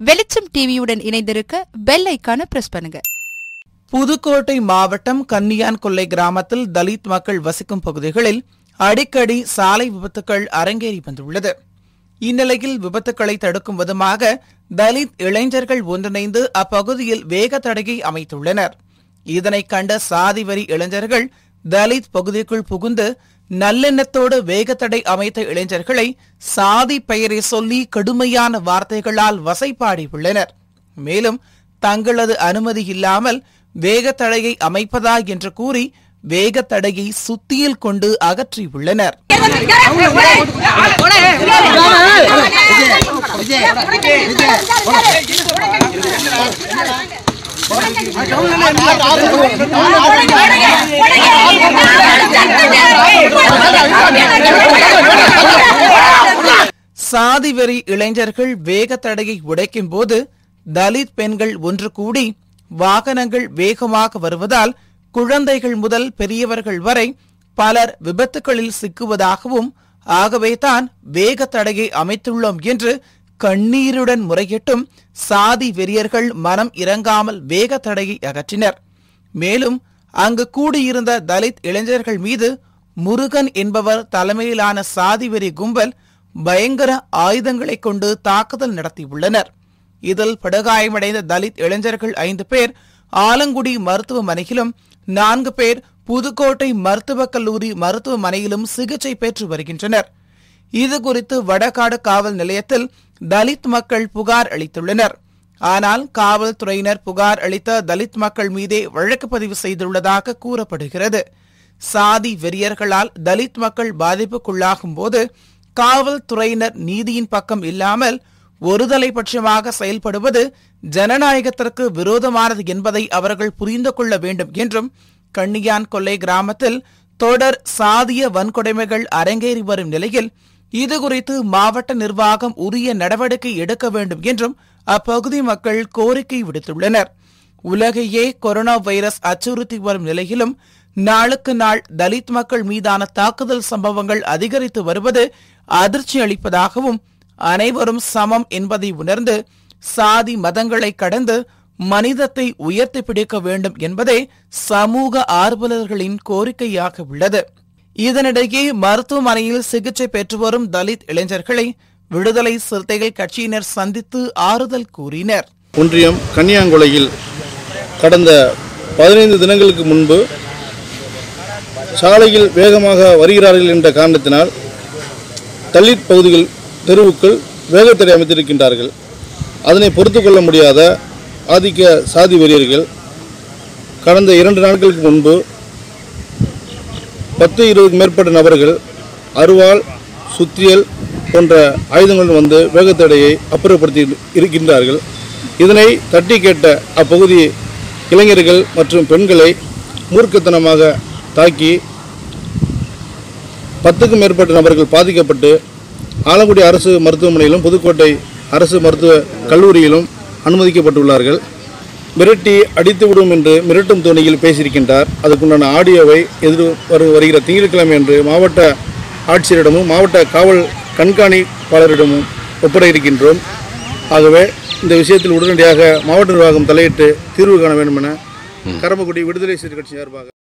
வெளிச்சம் டிவியுடன் இணைந்திருக்க பெல் ஐக்கான பிரஸ் பண்ணுங்க புதுக்கோட்டை மாவட்டம் கன்னியான்கொல்லை கிராமத்தில் தலித் மக்கள் வசிக்கும் பகுதிகளில் அடிக்கடி சாலை விபத்துக்கள் அரங்கேறி வந்துள்ளது இந்நிலையில் விபத்துக்களை தடுக்கும் விதமாக தலித் இளைஞர்கள் ஒன்றிணைந்து அப்பகுதியில் வேக தடையை அமைத்துள்ளனர் இதனைக் கண்ட சாதிவரி இளைஞர்கள் தலித் பகுதிக்குள் புகுந்து நல்லெண்ணத்தோடு வேகத்தடை அமைத்த இளைஞர்களை சாதி பெயரை சொல்லி கடுமையான வார்த்தைகளால் வசைபாடியுள்ளனர் மேலும் தங்களது அனுமதி இல்லாமல் வேகத்தடையை அமைப்பதா என்று கூறி வேகத்தடையை சுத்தியில் கொண்டு அகற்றியுள்ளனர் சாதி வெறி இளைஞர்கள் வேகத்தடையை உடைக்கும் போது தலித் பெண்கள் ஒன்று கூடி வாகனங்கள் வேகமாக வருவதால் குழந்தைகள் முதல் பெரியவர்கள் வரை பலர் விபத்துகளில் சிக்குவதாகவும் ஆகவே தான் வேகத்தடையை அமைத்துள்ளோம் என்று கண்ணீருடன் முறையிட்டும் சாதி வெறியர்கள் மனம் இறங்காமல் வேகத்தடையை அகற்றினர் மேலும் அங்கு கூடியிருந்த தலித் இளைஞர்கள் மீது முருகன் என்பவர் தலைமையிலான சாதி வெறி கும்பல் பயங்கர ஆயுதங்களைக் கொண்டு தாக்குதல் நடத்தியுள்ளனர் இதில் படுகாயமடைந்த தலித் இளைஞர்கள் ஐந்து பேர் ஆலங்குடி மருத்துவமனையிலும் நான்கு பேர் புதுக்கோட்டை மருத்துவக் கல்லூரி மருத்துவமனையிலும் சிகிச்சை பெற்று வருகின்றனர் இது குறித்து வடகாடு காவல் நிலையத்தில் தலித் மக்கள் புகார் அளித்துள்ளனர் ஆனால் காவல்துறையினர் புகார் அளித்த தலித் மக்கள் மீதே வழக்கு பதிவு செய்துள்ளதாக கூறப்படுகிறது சாதி வெறியர்களால் தலித் மக்கள் பாதிப்புக்குள்ளாகும் போது காவல்துறையினர் நீதியின் பக்கம் இல்லாமல் ஒருதலை பட்சமாக செயல்படுவது ஜனநாயகத்திற்கு விரோதமானது என்பதை அவர்கள் புரிந்து கொள்ள வேண்டும் என்றும் கண்ணியான் கொல்லை கிராமத்தில் தொடர் சாதிய வன்கொடுமைகள் அரங்கேறி வரும் நிலையில் இதுகுறித்து மாவட்ட நிர்வாகம் உரிய நடவடிக்கை எடுக்க வேண்டும் என்றும் அப்பகுதி மக்கள் கோரிக்கை விடுத்துள்ளனர் உலகையே கொரோனா வைரஸ் அச்சுறுத்தி வரும் நிலையிலும் நாளுக்கு நாள் தலித் மக்கள் மீதான தாக்குதல் சம்பவங்கள் அதிகரித்து வருவது அதிர்ச்சி அளிப்பதாகவும் அனைவரும் சமம் என்பதை உணர்ந்து சாதி மதங்களை கடந்து மனிதத்தை உயர்த்தி பிடிக்க வேண்டும் என்பதே சமூக ஆர்வலர்களின் கோரிக்கையாக உள்ளது இதனிடையே மருத்துவமனையில் சிகிச்சை பெற்று வரும் தலித் இளைஞர்களை விடுதலை சிறுத்தைகள் கட்சியினர் சந்தித்து ஆறுதல் கூறினர் ஒன்றியம் கன்னியாங்குளையில் கடந்த பதினைந்து தினங்களுக்கு முன்பு சாலையில் வேகமாக வருகிறார்கள் என்ற காரணத்தினால் தலித் பகுதிகள் தெருவுக்குள் வேகத்தடை அமைத்திருக்கின்றார்கள் அதனை பொறுத்து கொள்ள முடியாத ஆதிக்க சாதி வெறியர்கள் கடந்த இரண்டு நாட்களுக்கு முன்பு பத்து இருபதுக்கு மேற்பட்ட நபர்கள் அருவாள் சுத்தியல் போன்ற ஆயுதங்களுடன் வந்து வேகத்தடையை அப்புறப்படுத்தி இருக்கின்றார்கள் இதனை தட்டி கேட்ட அப்பகுதி இளைஞர்கள் மற்றும் பெண்களை மூர்க்கத்தனமாக தாக்கி பத்துக்கும் மேற்பட்ட நபர்கள் பாதிக்கப்பட்டு ஆலங்குடி அரசு மருத்துவமனையிலும் புதுக்கோட்டை அரசு மருத்துவ கல்லூரியிலும் அனுமதிக்கப்பட்டுள்ளார்கள் மிரட்டி அடித்து விடும் என்று மிரட்டும் தோணியில் பேசியிருக்கின்றார் அதுக்குண்டான ஆடியோவை எதிர் வரு வருகிற திங்கட்கிழமை என்று மாவட்ட ஆட்சியரிடமும் மாவட்ட காவல் கண்காணிப்பாளரிடமும் ஒப்படை இருக்கின்றோம் ஆகவே இந்த விஷயத்தில் உடனடியாக மாவட்ட நிர்வாகம் தலையிட்டு தீர்வு காண வேண்டும் என கரம்பக்குடி விடுதலை சிறு கட்சி சார்பாக